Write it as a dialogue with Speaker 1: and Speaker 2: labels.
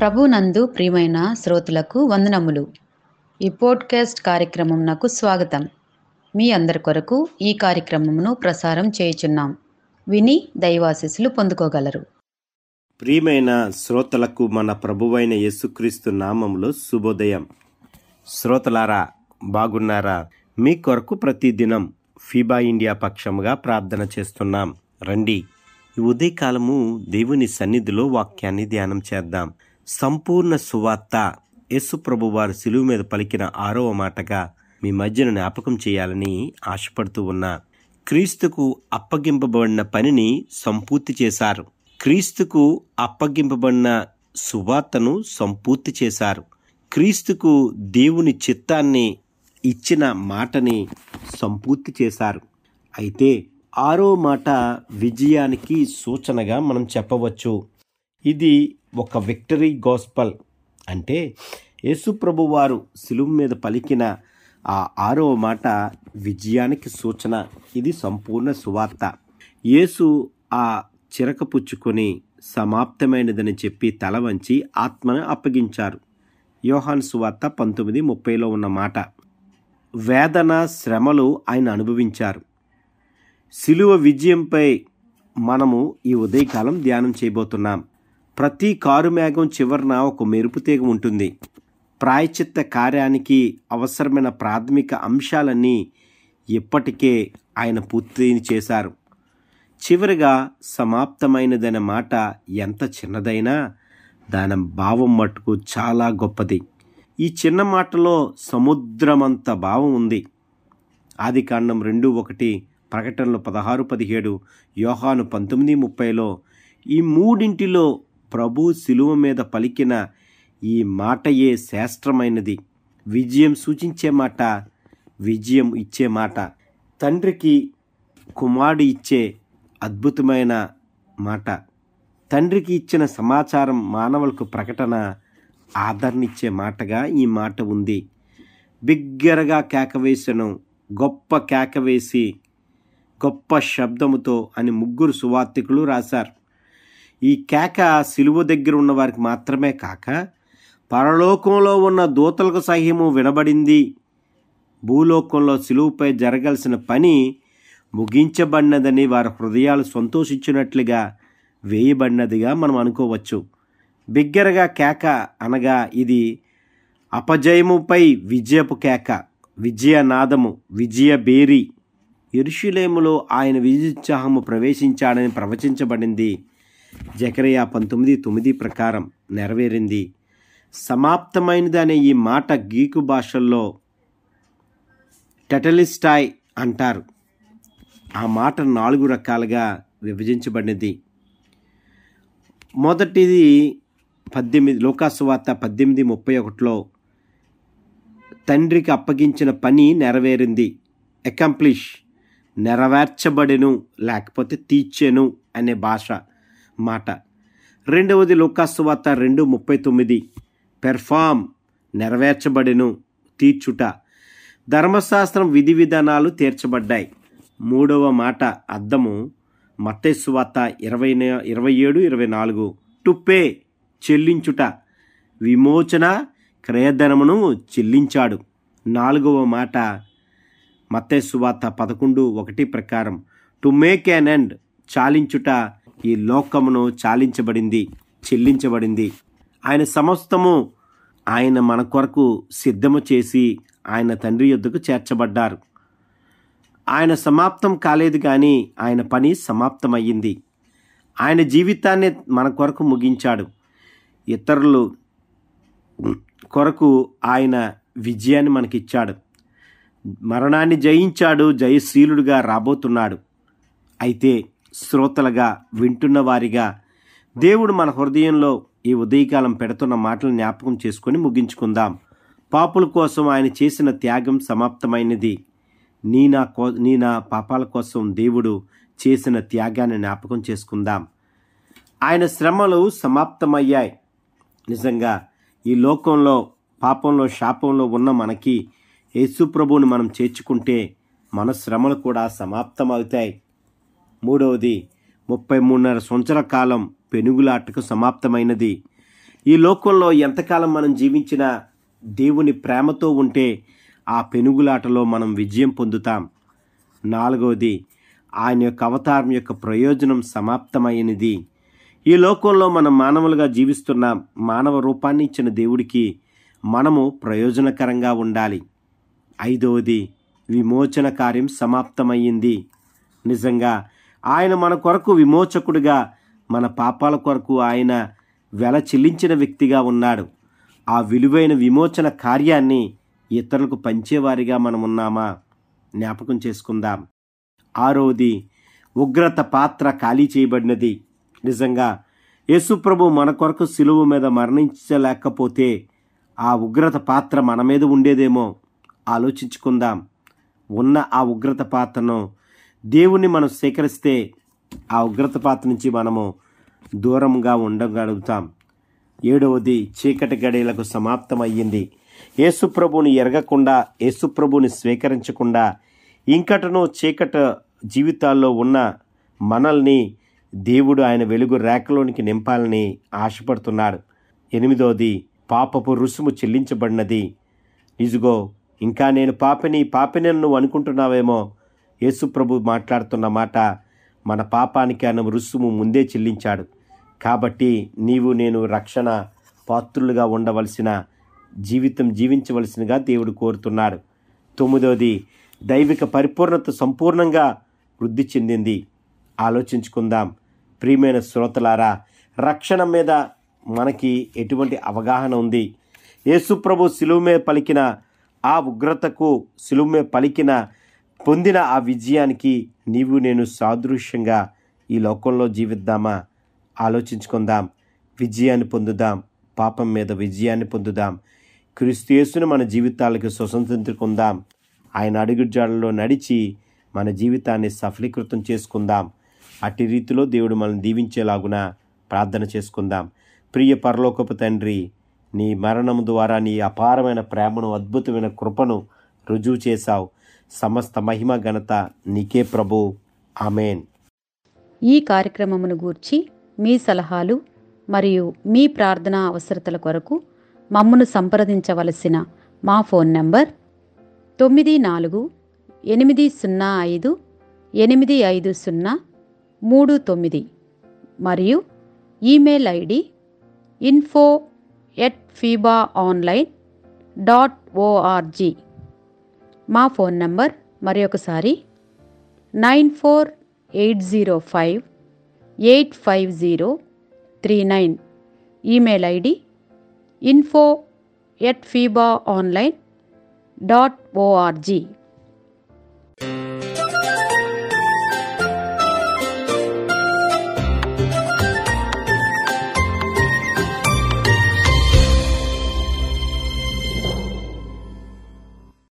Speaker 1: ప్రభునందు ప్రియమైన శ్రోతలకు వందనములు ఈ పోడ్కాస్ట్ కార్యక్రమం నాకు స్వాగతం మీ అందరి కొరకు ఈ కార్యక్రమమును ప్రసారం చేయుచున్నాం విని దైవాశీస్సులు పొందుకోగలరు
Speaker 2: ప్రియమైన శ్రోతలకు మన ప్రభువైన యేసుక్రీస్తు నామంలో శుభోదయం శ్రోతలారా బాగున్నారా మీ కొరకు ప్రతిదినం ఫీబా ఇండియా పక్షముగా ప్రార్థన చేస్తున్నాం రండి ఈ ఉదయకాలము దేవుని సన్నిధిలో వాక్యాన్ని ధ్యానం చేద్దాం సంపూర్ణ సువార్త యేసు ప్రభు వారు సిలువు మీద పలికిన ఆరవ మాటగా మీ మధ్యన జ్ఞాపకం చేయాలని ఆశపడుతూ ఉన్నా క్రీస్తుకు అప్పగింపబడిన పనిని సంపూర్తి చేశారు క్రీస్తుకు అప్పగింపబడిన సువార్తను సంపూర్తి చేశారు క్రీస్తుకు దేవుని చిత్తాన్ని ఇచ్చిన మాటని సంపూర్తి చేశారు అయితే ఆరో మాట విజయానికి సూచనగా మనం చెప్పవచ్చు ఇది ఒక విక్టరీ గోస్పల్ అంటే యేసుప్రభు వారు సిలువు మీద పలికిన ఆ ఆరో మాట విజయానికి సూచన ఇది సంపూర్ణ సువార్త యేసు ఆ చిరక పుచ్చుకొని సమాప్తమైనదని చెప్పి తల వంచి ఆత్మను అప్పగించారు యోహాన్ సువార్త పంతొమ్మిది ముప్పైలో ఉన్న మాట వేదన శ్రమలు ఆయన అనుభవించారు సిలువ విజయంపై మనము ఈ ఉదయకాలం ధ్యానం చేయబోతున్నాం ప్రతి కారు మేఘం చివరన ఒక మెరుపు తీగ ఉంటుంది ప్రాయచిత్త కార్యానికి అవసరమైన ప్రాథమిక అంశాలన్నీ ఇప్పటికే ఆయన పూర్తి చేశారు చివరిగా సమాప్తమైనదనే మాట ఎంత చిన్నదైనా దాని భావం మట్టుకు చాలా గొప్పది ఈ చిన్న మాటలో సముద్రమంత భావం ఉంది ఆది కాండం రెండు ఒకటి ప్రకటనలు పదహారు పదిహేడు యోహాను పంతొమ్మిది ముప్పైలో ఈ మూడింటిలో ప్రభు శిలువ మీద పలికిన ఈ మాటయే శ్రేష్టమైనది విజయం సూచించే మాట విజయం ఇచ్చే మాట తండ్రికి కుమారుడు ఇచ్చే అద్భుతమైన మాట తండ్రికి ఇచ్చిన సమాచారం మానవులకు ప్రకటన ఆదరణిచ్చే మాటగా ఈ మాట ఉంది బిగ్గరగా కేకవేసను గొప్ప కేకవేసి గొప్ప శబ్దముతో అని ముగ్గురు సువార్తికులు రాశారు ఈ కేక సిలువ దగ్గర ఉన్న వారికి మాత్రమే కాక పరలోకంలో ఉన్న దూతలకు సహ్యము వినబడింది భూలోకంలో సిలువుపై జరగాల్సిన పని ముగించబడినదని వారి హృదయాలు సంతోషించినట్లుగా వేయబడినదిగా మనం అనుకోవచ్చు బిగ్గరగా కేక అనగా ఇది అపజయముపై విజయపు కేక విజయనాదము విజయ బేరి ఎరుషులేములో ఆయన విజయోత్సాహము ప్రవేశించాడని ప్రవచించబడింది జకరియా పంతొమ్మిది తొమ్మిది ప్రకారం నెరవేరింది సమాప్తమైనది అనే ఈ మాట గీకు భాషల్లో టెటలిస్టాయ్ అంటారు ఆ మాట నాలుగు రకాలుగా విభజించబడినది మొదటిది పద్దెనిమిది లోకాసువార్త పద్దెనిమిది ముప్పై ఒకటిలో తండ్రికి అప్పగించిన పని నెరవేరింది అకంప్లిష్ నెరవేర్చబడెను లేకపోతే తీర్చెను అనే భాష మాట రెండవది లోకాసువార్త రెండు ముప్పై తొమ్మిది పెర్ఫామ్ నెరవేర్చబడెను తీర్చుట ధర్మశాస్త్రం విధి విధానాలు తీర్చబడ్డాయి మూడవ మాట అద్దము మత్తేసువార్త ఇరవై ఇరవై ఏడు ఇరవై నాలుగు టుప్పే చెల్లించుట విమోచన క్రయధనమును చెల్లించాడు నాలుగవ మాట మత్తేసువార్త పదకొండు ఒకటి ప్రకారం టు మేక్ యాన్ ఎండ్ చాలించుట ఈ లోకమును చాలించబడింది చెల్లించబడింది ఆయన సమస్తము ఆయన మన కొరకు సిద్ధము చేసి ఆయన తండ్రి యొద్దకు చేర్చబడ్డారు ఆయన సమాప్తం కాలేదు కానీ ఆయన పని సమాప్తమయ్యింది ఆయన జీవితాన్ని మన కొరకు ముగించాడు ఇతరులు కొరకు ఆయన విజయాన్ని మనకిచ్చాడు మరణాన్ని జయించాడు జయశీలుడుగా రాబోతున్నాడు అయితే శ్రోతలుగా వింటున్న వారిగా దేవుడు మన హృదయంలో ఈ ఉదయకాలం పెడుతున్న మాటలు జ్ఞాపకం చేసుకొని ముగించుకుందాం పాపుల కోసం ఆయన చేసిన త్యాగం సమాప్తమైనది నీ నా కో నీ నా పాపాల కోసం దేవుడు చేసిన త్యాగాన్ని జ్ఞాపకం చేసుకుందాం ఆయన శ్రమలు సమాప్తమయ్యాయి నిజంగా ఈ లోకంలో పాపంలో శాపంలో ఉన్న మనకి యేసుప్రభువుని మనం చేర్చుకుంటే మన శ్రమలు కూడా సమాప్తమవుతాయి మూడవది ముప్పై మూడున్నర సంవత్సరాల కాలం పెనుగులాటకు సమాప్తమైనది ఈ లోకంలో ఎంతకాలం మనం జీవించినా దేవుని ప్రేమతో ఉంటే ఆ పెనుగులాటలో మనం విజయం పొందుతాం నాలుగవది ఆయన యొక్క అవతారం యొక్క ప్రయోజనం సమాప్తమైనది ఈ లోకంలో మనం మానవులుగా జీవిస్తున్నాం మానవ రూపాన్ని ఇచ్చిన దేవుడికి మనము ప్రయోజనకరంగా ఉండాలి ఐదవది విమోచన కార్యం సమాప్తమయ్యింది నిజంగా ఆయన మన కొరకు విమోచకుడిగా మన పాపాల కొరకు ఆయన వెల చెల్లించిన వ్యక్తిగా ఉన్నాడు ఆ విలువైన విమోచన కార్యాన్ని ఇతరులకు పంచేవారిగా మనం ఉన్నామా జ్ఞాపకం చేసుకుందాం ఆరోది ఉగ్రత పాత్ర ఖాళీ చేయబడినది నిజంగా యేసుప్రభు మన కొరకు సిలువ మీద మరణించలేకపోతే ఆ ఉగ్రత పాత్ర మన మీద ఉండేదేమో ఆలోచించుకుందాం ఉన్న ఆ ఉగ్రత పాత్రను దేవుణ్ణి మనం స్వీకరిస్తే ఆ ఉగ్రత పాత్ర నుంచి మనము దూరంగా ఉండగలుగుతాం ఏడవది చీకటి గడియలకు సమాప్తమయ్యింది యేసుప్రభుని ఎరగకుండా యేసుప్రభుని స్వీకరించకుండా ఇంకటను చీకట జీవితాల్లో ఉన్న మనల్ని దేవుడు ఆయన వెలుగు రేఖలోనికి నింపాలని ఆశపడుతున్నాడు ఎనిమిదోది పాపపు రుసుము చెల్లించబడినది ఇదిగో ఇంకా నేను పాపిని పాపిని నువ్వు అనుకుంటున్నావేమో యేసుప్రభు మాట్లాడుతున్న మాట మన పాపానికి ఆయన రుసుము ముందే చెల్లించాడు కాబట్టి నీవు నేను రక్షణ పాత్రులుగా ఉండవలసిన జీవితం జీవించవలసినగా దేవుడు కోరుతున్నాడు తొమ్మిదవది దైవిక పరిపూర్ణత సంపూర్ణంగా వృద్ధి చెందింది ఆలోచించుకుందాం ప్రియమైన శ్రోతలారా రక్షణ మీద మనకి ఎటువంటి అవగాహన ఉంది యేసుప్రభు సిలువమే పలికిన ఆ ఉగ్రతకు సిలువమే పలికిన పొందిన ఆ విజయానికి నీవు నేను సాదృశ్యంగా ఈ లోకంలో జీవిద్దామా ఆలోచించుకుందాం విజయాన్ని పొందుదాం పాపం మీద విజయాన్ని పొందుదాం క్రీస్తు యేసును మన జీవితాలకు స్వతంత్రించుకుందాం ఆయన అడుగుజాడలో నడిచి మన జీవితాన్ని సఫలీకృతం చేసుకుందాం అట్టి రీతిలో దేవుడు మనల్ని దీవించేలాగున ప్రార్థన చేసుకుందాం ప్రియ పరలోకపు తండ్రి నీ మరణం ద్వారా నీ అపారమైన ప్రేమను అద్భుతమైన కృపను రుజువు చేశావు సమస్త మహిమ ఘనత నీకే ప్రభు ఆమెన్
Speaker 1: ఈ కార్యక్రమమును గూర్చి మీ సలహాలు మరియు మీ ప్రార్థనా అవసరతల కొరకు మమ్మను సంప్రదించవలసిన మా ఫోన్ నంబర్ తొమ్మిది నాలుగు ఎనిమిది సున్నా ఐదు ఎనిమిది ఐదు సున్నా మూడు తొమ్మిది మరియు email ID info at FEBA online dot O R G మా ఫోన్ నంబర్ మరి ఒకసారి nine four eight zero five eight five zero three nine email ID info at FEBA online dot ORG